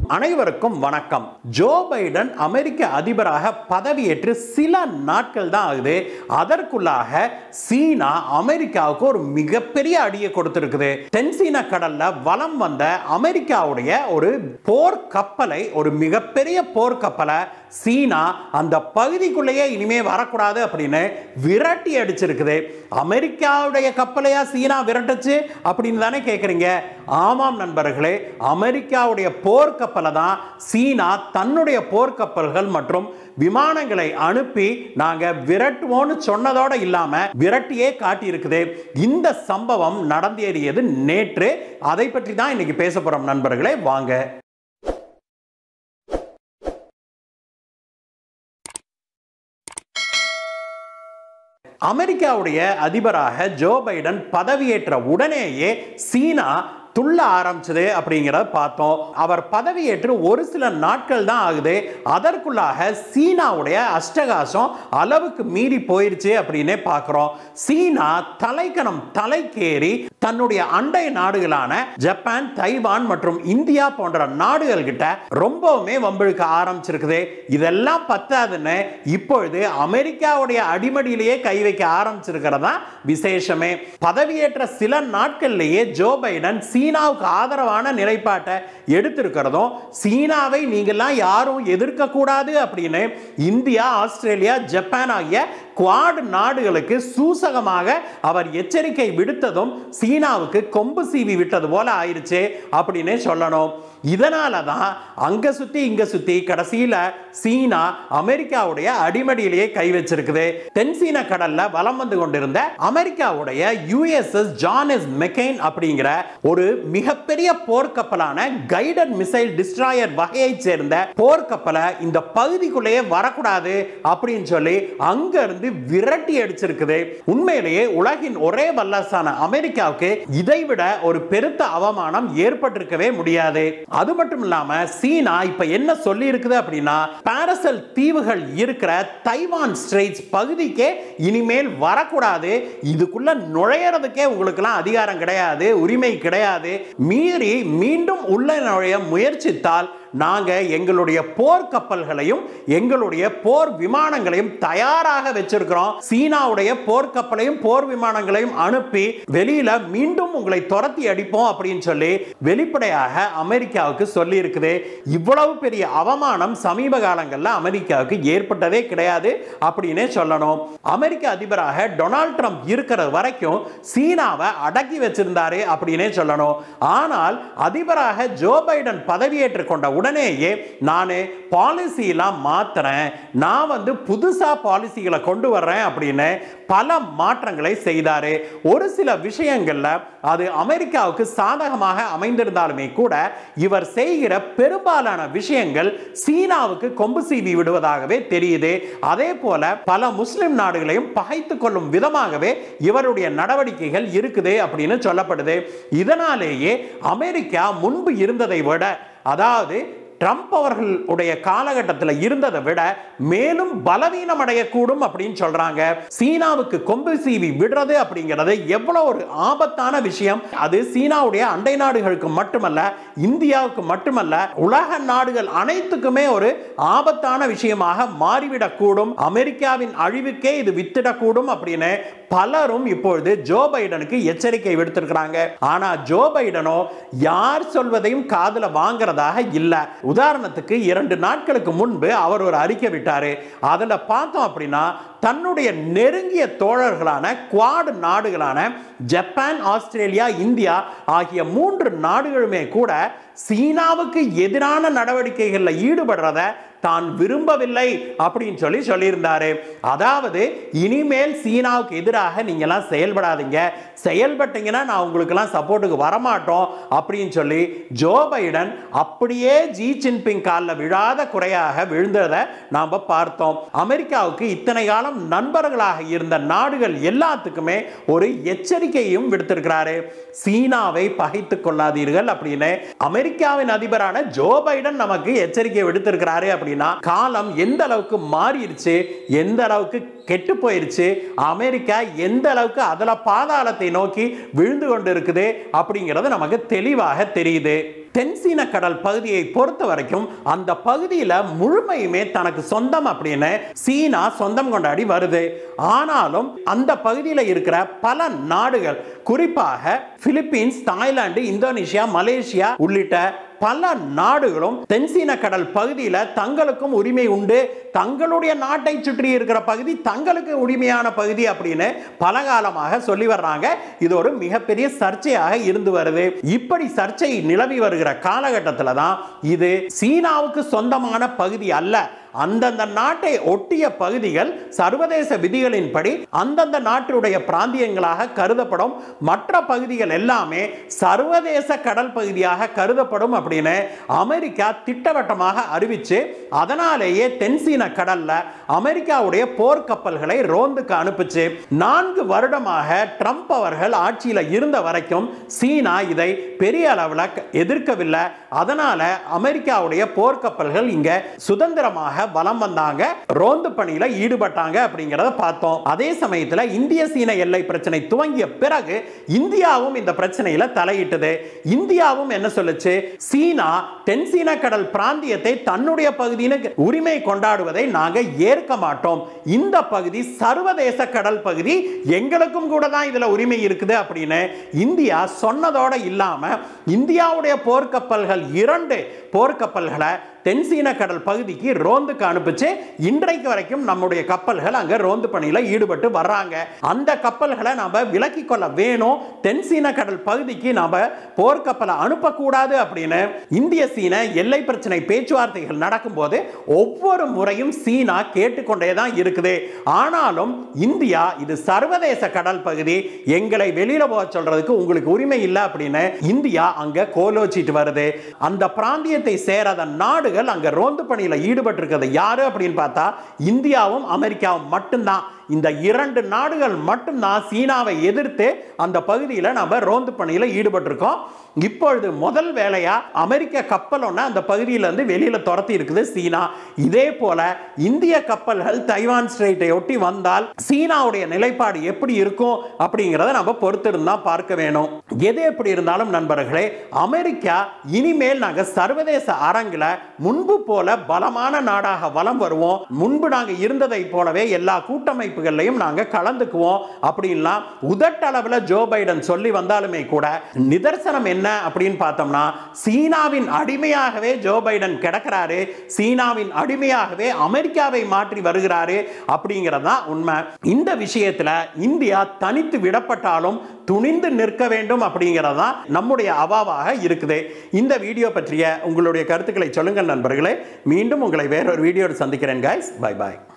அனைவருக்கும் வணக்கம் Joe Biden அமெரிக்க அதிபராக பதவியேற்று சில நாட்கள் தான் ஆகுது அதற்குள்ளாக சீனா அமெரிக்காவுக்கு ஒரு மிகப்பெரிய அடியை கொடுத்திருக்குது தென்சீன கடல்ல வலம் வந்த அமெரிக்காவுடைய ஒரு போர் கப்பலை ஒரு மிகப்பெரிய போர் கப்பலை சீனா அந்த பகுதிக்குள்ளேயே இனிமே வரக்கூடாது அப்படின்னு விரட்டி அடிச்சிருக்குது அமெரிக்காவுடைய கப்பலையா சீனா விரட்டுச்சு அப்படின்னு தானே கேட்குறீங்க ஆமாம் நண்பர்களே அமெரிக்காவுடைய போர்க்கப்பலை தான் சீனா தன்னுடைய போர்க்கப்பல்கள் மற்றும் விமானங்களை அனுப்பி நாங்க விரட்டுவோம்னு சொன்னதோட இல்லாம விரட்டியே காட்டியிருக்குது இந்த சம்பவம் நடந்தேறியது நேற்று அதை பற்றி தான் இன்னைக்கு பேச போறோம் நண்பர்களே வாங்க அமெரிக்காவுடைய அதிபராக ஜோ பைடன் பதவியேற்ற உடனேயே சீனா துள்ள ஆரம்பிச்சது அப்படிங்கிறத பார்த்தோம் அவர் பதவியேற்று ஒரு சில நாட்கள் தான் ஆகுது அதற்குள்ளாக சீனாவுடைய அஷ்டகாசம் அளவுக்கு மீறி போயிருச்சு அப்படின்னே பார்க்குறோம் சீனா தலைக்கணம் தலைக்கேறி தன்னுடைய அண்டை நாடுகளான ஜப்பான் தைவான் மற்றும் இந்தியா போன்ற நாடுகள் கிட்ட ரொம்பவுமே வம்பிழுக்க ஆரம்பிச்சிருக்குது இதெல்லாம் பத்தாதுன்னு இப்பொழுது அமெரிக்காவுடைய அடிமடியிலேயே கை வைக்க ஆரம்பிச்சிருக்கிறதா விசேஷமே பதவியேற்ற சில நாட்கள்லேயே ஜோ பைடன் சீனாவுக்கு ஆதரவான நிலைப்பாட்டை எடுத்திருக்கிறதும் சீனாவை நீங்கள்லாம் யாரும் எதிர்க்க கூடாது அப்படின்னு இந்தியா ஆஸ்திரேலியா ஜப்பான் ஆகிய குவாட் நாடுகளுக்கு சூசகமாக அவர் எச்சரிக்கை விடுத்ததும் சீனாவுக்கு கொம்பு சீவி விட்டது போல ஆயிருச்சு அப்படின்னே சொல்லணும் இதனால தான் அங்க சுத்தி இங்க சுத்தி கடைசியில சீனா அமெரிக்காவுடைய அடிமடியிலேயே கை வச்சிருக்குது தென்சீன கடல்ல வலம் வந்து கொண்டிருந்த அமெரிக்காவுடைய யுஎஸ்எஸ் ஜான் எஸ் மெக்கெயின் அப்படிங்கிற ஒரு மிகப்பெரிய போர்க்கப்பலான கைடட் மிசைல் டிஸ்ட்ராயர் வகையை சேர்ந்த போர்க்கப்பலை இந்த பகுதிக்குள்ளேயே வரக்கூடாது அப்படின்னு சொல்லி அங்க இருந்து விரட்டி அடிச்சிருக்குது உண்மையிலேயே உலகின் ஒரே வல்லரசான அமெரிக்காவுக்கு இதைவிட ஒரு பெருத்த அவமானம் ஏற்பட்டிருக்கவே முடியாது அது மட்டும் இல்லாம சீனா இப்ப என்ன சொல்லி இருக்குது அப்படின்னா பாரசல் தீவுகள் இருக்கிற தைவான் ஸ்ட்ரெயிட்ஸ் பகுதிக்கே இனிமேல் வரக்கூடாது இதுக்குள்ள நுழையறதுக்கே உங்களுக்கெல்லாம் அதிகாரம் கிடையாது உரிமை கிடையாது மீறி மீண்டும் உள்ள நுழைய முயற்சித்தால் நாங்க எங்களுடைய போர் கப்பல்களையும் எங்களுடைய போர் விமானங்களையும் தயாராக வச்சிருக்கிறோம் சீனாவுடைய போர் கப்பலையும் போர் விமானங்களையும் அனுப்பி வெளியில மீண்டும் உங்களை துரத்தி அடிப்போம் அப்படின்னு சொல்லி வெளிப்படையாக அமெரிக்காவுக்கு சொல்லி இருக்குது இவ்வளவு பெரிய அவமானம் சமீப காலங்களில் அமெரிக்காவுக்கு ஏற்பட்டதே கிடையாது அப்படின்னே சொல்லணும் அமெரிக்க அதிபராக டொனால்ட் ட்ரம்ப் இருக்கிற வரைக்கும் சீனாவை அடக்கி வச்சிருந்தாரு அப்படின்னே சொல்லணும் ஆனால் அதிபராக ஜோ பைடன் பதவியேற்றுக் கொண்ட உடனேயே நான் பாலிசியெல்லாம் மாத்துறேன் நான் வந்து புதுசா பாலிசிகளை கொண்டு வர்றேன் அப்படின்னு பல மாற்றங்களை செய்தாரு ஒரு சில விஷயங்கள்ல அது அமெரிக்காவுக்கு சாதகமாக அமைந்திருந்தாலுமே கூட இவர் செய்கிற பெரும்பாலான விஷயங்கள் சீனாவுக்கு கொம்பு சீவி விடுவதாகவே தெரியுது அதே போல பல முஸ்லிம் நாடுகளையும் பகைத்து கொள்ளும் விதமாகவே இவருடைய நடவடிக்கைகள் இருக்குது அப்படின்னு சொல்லப்படுது இதனாலேயே அமெரிக்கா முன்பு இருந்ததை விட அதாவது ட்ரம்ப் அவர்களுடைய காலகட்டத்தில் இருந்ததை விட மேலும் பலவீனம் அடையக்கூடும் அப்படின்னு சொல்றாங்க சீனாவுக்கு கொம்பு சீவி விடுறது அப்படிங்கிறது எவ்வளவு ஒரு ஆபத்தான விஷயம் அது சீனாவுடைய அண்டை நாடுகளுக்கு மட்டுமல்ல இந்தியாவுக்கு மட்டுமல்ல உலக நாடுகள் அனைத்துக்குமே ஒரு ஆபத்தான விஷயமாக மாறிவிடக்கூடும் அமெரிக்காவின் அழிவுக்கே இது வித்திடக்கூடும் அப்படின்னு பலரும் இப்பொழுது ஜோ பைடனுக்கு எச்சரிக்கை விடுத்திருக்கிறாங்க ஆனா ஜோ பைடனோ யார் சொல்வதையும் காதுல வாங்குறதாக இல்லை உதாரணத்துக்கு இரண்டு நாட்களுக்கு முன்பு அவர் ஒரு அறிக்கை விட்டாரு அதில் பார்த்தோம் அப்படின்னா தன்னுடைய நெருங்கிய தோழர்களான குவாட் நாடுகளான ஜப்பான் ஆஸ்திரேலியா இந்தியா ஆகிய மூன்று நாடுகளுமே கூட சீனாவுக்கு எதிரான நடவடிக்கைகளில் ஈடுபடுறத தான் விரும்பவில்லை அப்படின்னு சொல்லி சொல்லியிருந்தாரு அதாவது இனிமேல் சீனாவுக்கு எதிராக நீங்கெல்லாம் செயல்படாதீங்க செயல்பட்டீங்கன்னா நான் உங்களுக்கெல்லாம் சப்போர்ட்டுக்கு வரமாட்டோம் அப்படின்னு சொல்லி ஜோ பைடன் அப்படியே ஜி ஜின்பிங் காலில் விழாத குறையாக விழுந்ததை நாம் பார்த்தோம் அமெரிக்காவுக்கு இத்தனை காலம் நண்பர்களாக இருந்த நாடுகள் எல்லாத்துக்குமே ஒரு எச்சரிக்கையும் விடுத்திருக்கிறாரு சீனாவை பகைத்துக் கொள்ளாதீர்கள் அப்படின்னு அமெரிக்காவின் அதிபரான ஜோ பைடன் நமக்கு எச்சரிக்கை விடுத்திருக்கிறாரு அப்படின்னா காலம் எந்த அளவுக்கு மாறிடுச்சு எந்த அளவுக்கு கெட்டு போயிருச்சு அமெரிக்கா எந்த அளவுக்கு அதில் பாதாளத்தை நோக்கி விழுந்து கொண்டு இருக்குது அப்படிங்கிறது நமக்கு தெளிவாக தெரியுது தென்சீன கடல் பகுதியை பொறுத்த வரைக்கும் அந்த பகுதியில் முழுமையுமே தனக்கு சொந்தம் அப்படின்னு சீனா சொந்தம் கொண்டாடி வருது ஆனாலும் அந்த பகுதியில் இருக்கிற பல நாடுகள் குறிப்பாக பிலிப்பீன்ஸ் தாய்லாந்து இந்தோனேஷியா மலேசியா உள்ளிட்ட பல நாடுகளும் தென்சீன கடல் பகுதியில் தங்களுக்கும் உரிமை உண்டு தங்களுடைய நாட்டை சுற்றி இருக்கிற பகுதி தங்களுக்கு உரிமையான பகுதி அப்படின்னு பல காலமாக சொல்லி வர்றாங்க இது ஒரு மிகப்பெரிய சர்ச்சையாக இருந்து வருது இப்படி சர்ச்சை நிலவி வருகிற காலகட்டத்தில் தான் இது சீனாவுக்கு சொந்தமான பகுதி அல்ல அந்தந்த நாட்டை ஒட்டிய பகுதிகள் சர்வதேச விதிகளின்படி அந்தந்த நாட்டுடைய பிராந்தியங்களாக கருதப்படும் மற்ற பகுதிகள் எல்லாமே சர்வதேச கடல் பகுதியாக கருதப்படும் அப்படின்னு அமெரிக்கா திட்டவட்டமாக அறிவிச்சு அதனாலேயே தென்சீன கடல்ல அமெரிக்காவுடைய போர்க்கப்பல்களை ரோந்துக்கு அனுப்புச்சு நான்கு வருடமாக ட்ரம்ப் அவர்கள் ஆட்சியில் இருந்த வரைக்கும் சீனா இதை பெரிய அளவில் எதிர்க்கவில்லை அதனால அமெரிக்காவுடைய போர்க்கப்பல்கள் இங்க சுதந்திரமாக வலம் வந்தாங்க ரோந்து பணியில ஈடுபட்டாங்க அப்படிங்கிறத பார்த்தோம் அதே சமயத்தில் இந்திய சீன எல்லை பிரச்சனை துவங்கிய பிறகு இந்தியாவும் இந்த பிரச்சனையில தலையிட்டது இந்தியாவும் என்ன சொல்லுச்சு சீனா தென் சீன கடல் பிராந்தியத்தை தன்னுடைய பகுதின்னு உரிமை கொண்டாடுவதை நாங்க ஏற்க மாட்டோம் இந்த பகுதி சர்வதேச கடல் பகுதி எங்களுக்கும் கூட தான் இதுல உரிமை இருக்குது அப்படின்னு இந்தியா சொன்னதோட இல்லாம இந்தியாவுடைய போர்க்கப்பல்கள் இரண்டு போர்க்கப்பல்களை தென்சீன கடல் பகுதிக்கு ரோந்துக்கு அனுப்பிச்சு இன்றைக்கு வரைக்கும் நம்முடைய கப்பல்கள் அங்க ரோந்து பணியில ஈடுபட்டு வர்றாங்க அந்த கப்பல்களை நாம விலக்கி கொள்ள வேணும் தென்சீன கடல் பகுதிக்கு நாம போர்க்கப்பலை அனுப்பக்கூடாது அப்படின்னு இந்திய சீன எல்லை பிரச்சனை பேச்சுவார்த்தைகள் நடக்கும்போது ஒவ்வொரு முறையும் சீனா கேட்டுக்கொண்டே தான் இருக்குது ஆனாலும் இந்தியா இது சர்வதேச கடல் பகுதி எங்களை வெளியில போக சொல்றதுக்கு உங்களுக்கு உரிமை இல்லை அப்படின்னு இந்தியா அங்க கோலோச்சிட்டு வருது அந்த பிராந்தியத்தை சேராத நாடுகள் அங்க ரோந்து பணியில ஈடுபட்டு இருக்கிறது யாரு அப்படின்னு பார்த்தா இந்தியாவும் அமெரிக்காவும் மட்டும்தான் இந்த இரண்டு நாடுகள் மட்டும்தான் சீனாவை எதிர்த்து அந்த பகுதியில் நம்ம ரோந்து பணியில் ஈடுபட்டிருக்கோம் இப்பொழுது முதல் வேலையா அமெரிக்க கப்பல் ஒன்று அந்த பகுதியிலேருந்து வெளியில் துரத்தி இருக்குது சீனா இதே போல இந்திய கப்பல்கள் தைவான் ஸ்ட்ரெயிட்டை ஒட்டி வந்தால் சீனாவுடைய நிலைப்பாடு எப்படி இருக்கும் அப்படிங்கிறத நம்ம பொறுத்திருந்தா பார்க்க வேணும் எது எப்படி இருந்தாலும் நண்பர்களே அமெரிக்கா இனிமேல் நாங்கள் சர்வதேச அரங்கில் முன்பு போல பலமான நாடாக வலம் வருவோம் முன்பு நாங்கள் இருந்ததை போலவே எல்லா கூட்டமைப்புகள்லையும் நாங்கள் கலந்துக்குவோம் அப்படின்லாம் உதட்டளவில் ஜோ பைடன் சொல்லி வந்தாலுமே கூட நிதர்சனம் என்ன அப்படின்னு பார்த்தோம்னா சீனாவின் அடிமையாகவே ஜோ பைடன் கிடக்கிறாரு சீனாவின் அடிமையாகவே அமெரிக்காவை மாற்றி வருகிறாரு அப்படிங்கிறது தான் உண்மை இந்த விஷயத்தில் இந்தியா தனித்து விடப்பட்டாலும் துணிந்து நிற்க வேண்டும் அப்படிங்கிறது தான் நம்முடைய அவாவாக இருக்குது இந்த வீடியோ பற்றிய உங்களுடைய கருத்துக்களை சொல்லுங்கள் நண்பர்களே மீண்டும் உங்களை வேறொரு வீடியோவில் சந்திக்கிறேன் guys பை பாய்